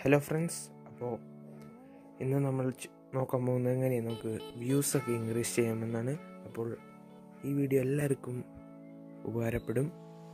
hello friends അപ്പോൾ ഇന്ന് നമ്മൾ ച് നോക്കാൻ പോകുന്നത് എങ്ങനെ നമുക്ക് വ്യൂസൊക്കെ ഇൻക്രീസ് ചെയ്യാമെന്നാണ് അപ്പോൾ ഈ വീഡിയോ എല്ലാവർക്കും ഉപകാരപ്പെടും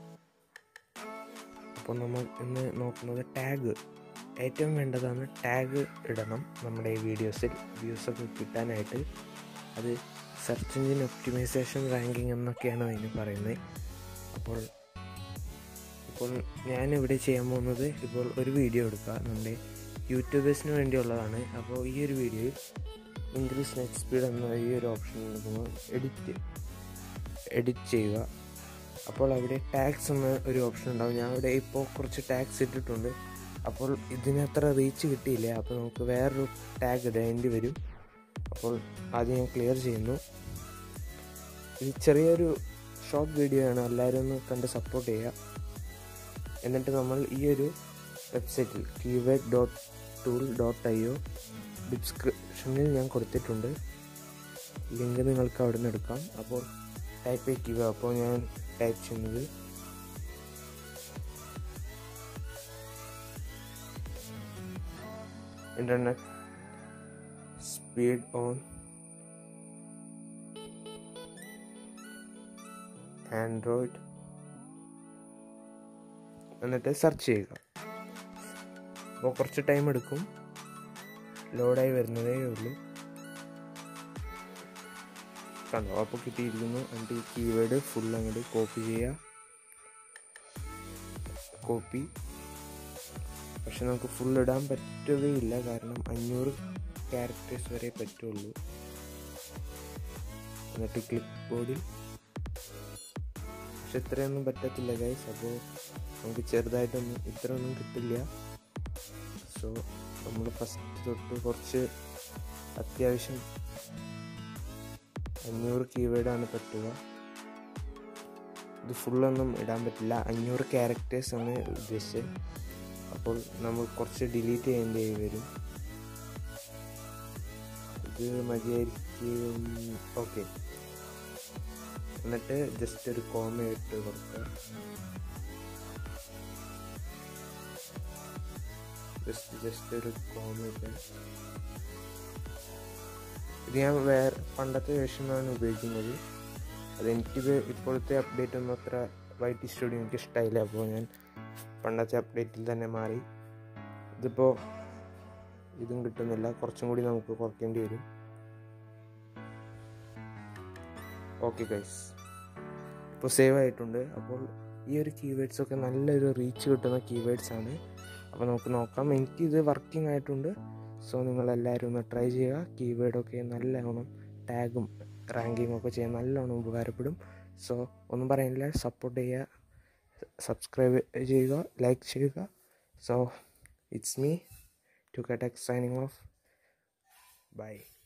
അപ്പോൾ നമ്മൾ ഇന്ന് നോക്കുന്നത് ടാഗ് ഏറ്റവും വേണ്ടതാണ് ടാഗ് ഇടണം നമ്മുടെ ഈ വീഡിയോസിൽ വ്യൂസൊക്കെ കിട്ടാനായിട്ട് അത് സെർച്ച് എഞ്ചിൻ ഒപ്റ്റിമൈസേഷൻ റാങ്കിങ് എന്നൊക്കെയാണ് അതിന് പറയുന്നത് അപ്പോൾ ഇപ്പോൾ ഞാനിവിടെ ചെയ്യാൻ പോകുന്നത് ഇപ്പോൾ ഒരു വീഡിയോ എടുക്കുക നമ്മുടെ യൂട്യൂബേഴ്സിന് വേണ്ടിയുള്ളതാണ് അപ്പോൾ ഈ ഒരു വീഡിയോയിൽ ഇൻക്രീസ് നെറ്റ് സ്പീഡ് എന്ന ഈ ഒരു ഓപ്ഷൻ എടുക്കുമ്പോൾ എഡിറ്റ് എഡിറ്റ് ചെയ്യുക അപ്പോൾ അവിടെ ടാക്സ് എന്ന ഒരു ഓപ്ഷൻ ഉണ്ടാവും ഞാൻ ഇവിടെ ഇപ്പോൾ കുറച്ച് ടാക്സ് ഇട്ടിട്ടുണ്ട് അപ്പോൾ ഇതിനത്ര റീച്ച് കിട്ടിയില്ല അപ്പോൾ നമുക്ക് വേറൊരു ടാഗ് ഇടേണ്ടി വരും അപ്പോൾ ആദ്യം ഞാൻ ക്ലിയർ ചെയ്യുന്നു ഇത് ചെറിയൊരു ഷോർട്ട് വീഡിയോ ആണ് എല്ലാവരും ഒന്ന് കണ്ട് സപ്പോർട്ട് ചെയ്യുക എന്നിട്ട് നമ്മൾ ഈ ഒരു വെബ്സൈറ്റിൽ keyword dot tool dot I O ഡിസ്ക്രിപ്ഷനിൽ ഞാൻ കൊടുത്തിട്ടുണ്ട് ലിങ്ക് നിങ്ങൾക്ക് അവിടെ നിന്ന് എടുക്കാം അപ്പോൾ ടൈപ്പ് ചെയ്യുക അപ്പോൾ ഞാൻ ടൈപ്പ് ചെയ്യുന്നത് ഇൻ്റർനെറ്റ് സ്പീഡ് ഓൺ ആൻഡ്രോയിഡ് എന്നിട്ട് സെർച്ച് ചെയ്യുക അപ്പോൾ കുറച്ച് ടൈം എടുക്കും ലോഡായി വരുന്നതേ ഉള്ളൂ കണ്ടോ അപ്പോൾ കിട്ടിയിരിക്കുന്നു എന്നിട്ട് ഈ കീവേഡ് ഫുൾ അങ്ങോട്ട് കോപ്പി ചെയ്യുക കോപ്പി പക്ഷെ നമുക്ക് ഫുൾ ഇടാൻ പറ്റുകയില്ല കാരണം അഞ്ഞൂറ് ക്യാരക്ടേഴ്സ് വരെ പറ്റുള്ളൂ എന്നിട്ട് ക്ലിപ്പ് ബോർഡിൽ പക്ഷെ ഇത്രയൊന്നും പറ്റത്തില്ല ഗൈസ് അപ്പോൾ നമുക്ക് ചെറുതായിട്ടൊന്നും ഇത്രയൊന്നും കിട്ടില്ല സോ നമ്മൾ ഫസ്റ്റ് തൊട്ട് കുറച്ച് അത്യാവശ്യം അഞ്ഞൂറ് കീവേഡാണ് പറ്റുക ഇത് ഫുള്ളൊന്നും ഇടാൻ പറ്റില്ല അഞ്ഞൂറ് ക്യാരക്ടേഴ്സ് ആണ് ഉദ്ദേശിച്ചത് അപ്പോൾ നമ്മൾ കുറച്ച് ഡിലീറ്റ് ചെയ്യേണ്ടി വരും ഇത് മതിയായിരിക്കും ഓക്കെ എന്നിട്ട് ജസ്റ്റ് ഒരു കോമ ഇട്ട് കൊടുക്കുക ജസ്റ്റ് ജസ്റ്റ് ഒരു കോമ ഇട്ട് ഇത് ഞാൻ വേറെ പണ്ടത്തെ വേഷനാണ് ഉപയോഗിക്കുന്നത് അതെനിക്കിത് ഇപ്പോഴത്തെ അപ്ഡേറ്റ് ഒന്നും അത്ര വൈറ്റ് സ്റ്റുഡിയോ എനിക്ക് ഇഷ്ടമായില്ല അപ്പോൾ ഞാൻ പണ്ടത്തെ അപ്ഡേറ്റിൽ തന്നെ മാറി ഇതിപ്പോൾ ഇതും കിട്ടുന്നില്ല കുറച്ചും കൂടി നമുക്ക് കുറയ്ക്കേണ്ടി വരും ഓക്കെ ഗൈസ് ഇപ്പോൾ സേവ് ആയിട്ടുണ്ട് അപ്പോൾ ഈ ഒരു കീവേഡ്സ് ഒക്കെ നല്ലൊരു റീച്ച് കിട്ടുന്ന കീവേഡ്സ് ആണ് അപ്പോൾ നമുക്ക് നോക്കാം എനിക്കിത് വർക്കിംഗ് ആയിട്ടുണ്ട് സോ നിങ്ങളെല്ലാവരും ഒന്ന് ട്രൈ ചെയ്യുക കീവേഡൊക്കെ നല്ലോണം ടാഗും റാങ്കിങ്ങും ഒക്കെ ചെയ്യാൻ നല്ലോണം ഉപകാരപ്പെടും സോ ഒന്നും പറയാനില്ല സപ്പോർട്ട് ചെയ്യുക സബ്സ്ക്രൈബ് ചെയ്യുക ലൈക്ക് ചെയ്യുക സോ ഇറ്റ്സ് മീ ടു കെറ്റ് എക്സ് സൈനിങ് ഓഫ് ബൈ